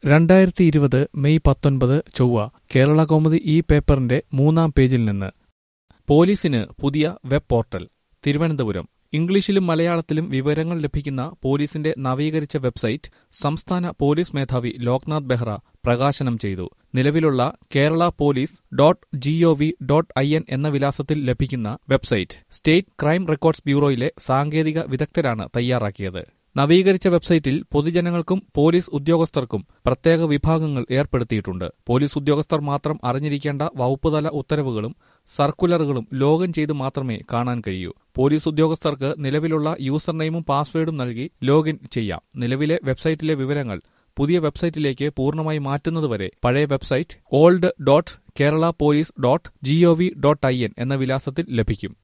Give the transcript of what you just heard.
രണ്ടായിരത്തി ഇരുപത് മെയ് പത്തൊൻപത് ചൊവ്വ കേരള കൗമുദി ഈ പേപ്പറിന്റെ മൂന്നാം പേജിൽ നിന്ന് പോലീസിന് പുതിയ വെബ് പോർട്ടൽ തിരുവനന്തപുരം ഇംഗ്ലീഷിലും മലയാളത്തിലും വിവരങ്ങൾ ലഭിക്കുന്ന പോലീസിന്റെ നവീകരിച്ച വെബ്സൈറ്റ് സംസ്ഥാന പോലീസ് മേധാവി ലോക്നാഥ് ബെഹ്റ പ്രകാശനം ചെയ്തു നിലവിലുള്ള Kerala police dot gov dot I N എന്ന വിലാസത്തിൽ ലഭിക്കുന്ന വെബ്സൈറ്റ് സ്റ്റേറ്റ് ക്രൈം റെക്കോർഡ്സ് ബ്യൂറോയിലെ സാങ്കേതിക വിദഗ്ധരാണ് തയ്യാറാക്കിയത് നവീകരിച്ച വെബ്സൈറ്റിൽ പൊതുജനങ്ങൾക്കും പോലീസ് ഉദ്യോഗസ്ഥർക്കും പ്രത്യേക വിഭാഗങ്ങൾ ഏർപ്പെടുത്തിയിട്ടുണ്ട് പോലീസ് ഉദ്യോഗസ്ഥർ മാത്രം അറിഞ്ഞിരിക്കേണ്ട വകുപ്പുതല ഉത്തരവുകളും സർക്കുലറുകളും ലോഗിൻ ചെയ്ത് മാത്രമേ കാണാൻ കഴിയൂ പോലീസ് ഉദ്യോഗസ്ഥർക്ക് നിലവിലുള്ള യൂസർ നെയിമും പാസ്വേഡും നൽകി ലോഗിൻ ചെയ്യാം നിലവിലെ വെബ്സൈറ്റിലെ വിവരങ്ങൾ പുതിയ വെബ്സൈറ്റിലേക്ക് പൂർണ്ണമായി മാറ്റുന്നതുവരെ പഴയ website old dot Kerala police dot gov dot I N എന്ന വിലാസത്തിൽ ലഭിക്കും